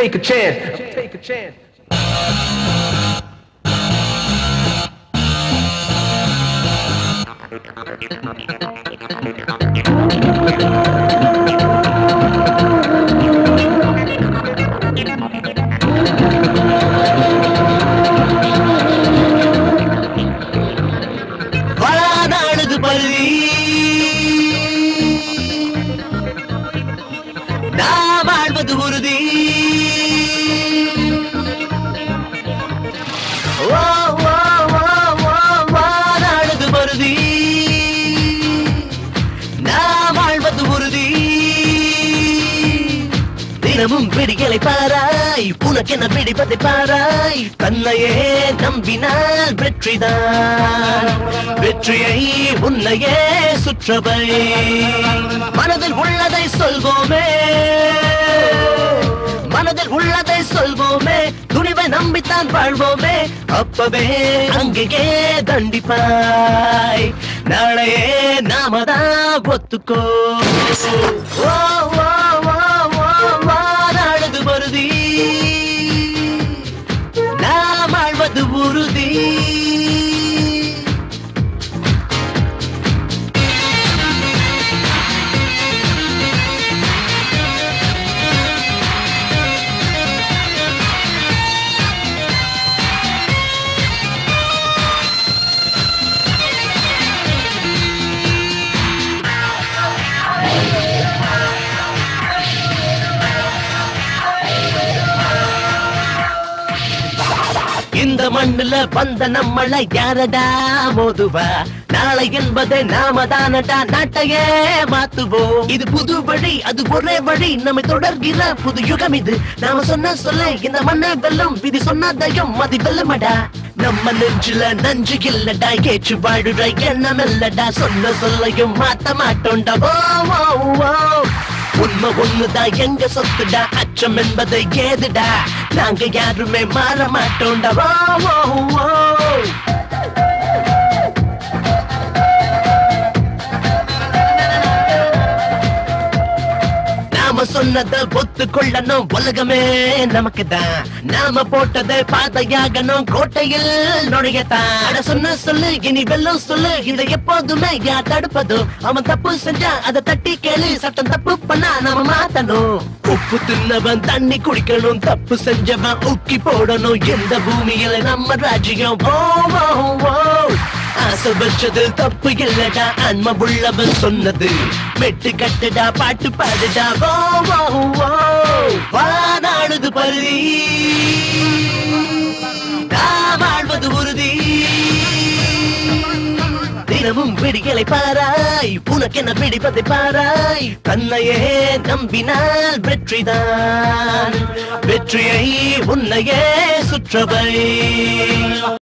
take a chance. Take a chance. வானாடுது பருதி நாம் ஆழ்வது உறுதி ஓ, ஓ, ஓ, ஓ, வானாடுது பருதி நாம் ஆழ்வது உறுதி தினமும் பிடிகளை பாராய் உனக்கென பிடிப்பதை பாராய் தன்னையே நம்பினால் வெற்றிதான் வெற்றியை உன்னையே சுற்றவை மனதில் உள்ளதை சொல்வோமே மனதில் உள்ளதை சொல்வோமே துணிவை நம்பித்தான் வாழ்வோமே அப்பவே அங்கேயே தண்டிப்பாய் நாளையே நாம தான் ஒத்துக்கோ ஓ, ஓ, ஓ, ஓ, வாராடுது வருதி நாம் ஆழ்வது உறுதி இந்த மண்ணுல வந்த நம்மள யாரடா மோதுவா நாளை என்பதை நாம தானடா நாட்டையே மாத்துவோம் இது புது வழி அது ஒரே வழி நம்மை தொடர்கிற புது யுகம் இது நாம சொன்ன சொல்ல இந்த மண்ணை வெல்லும் விதி சொன்னதையும் மதி வெல்லமடா நம்ம நெஞ்சுல நஞ்சு இல்லடா ஏற்று வாழுற எண்ணம் இல்லடா சொன்ன சொல்லையும் மாத்த மாட்டோம்டா ஓ ஓ ஓ உண்மை ஒண்ணுதான் எங்க சொத்துடா அச்சம் என்பதை ஏதுடா நாங்க யாருமே மாற மாட்டோம்டா வா வா வா நாம சொன்னதை ஒத்துக்கொள்ளணும் உலகமே நமக்கு தான் நாம போட்டதை பாதையாகணும் கோட்டையில் நுழையத்தான் அட சொன்ன சொல்லு இனி வெல்லும் சொல்லு இதை எப்போதுமே யார் தடுப்பதோ அவன் தப்பு செஞ்சா அதை தட்டி கேளு சட்டம் தப்பு பண்ணா நாம மாத்தணும் உப்பு தின்னவன் தண்ணி குடிக்கணும் தப்பு செஞ்சவன் உக்கி போடணும் எந்த பூமியில நம்ம ராஜ்யம் ஓ ஓ ஓ ஆசை வச்சது தப்பு இல்லடா அன்ம உள்ளவன் சொன்னது மெட்டு கட்டுடா பாட்டு பாடுடா வோ வோ வோ வானாடுது பருதி நாம் வாழ்வது உறுதி தினமும் விடிகளை பாராய் உனக்கென பிடிப்பதை பாராய் தன்னையே நம்பினால் வெற்றிதான் வெற்றியை உன்னையே சுற்றவை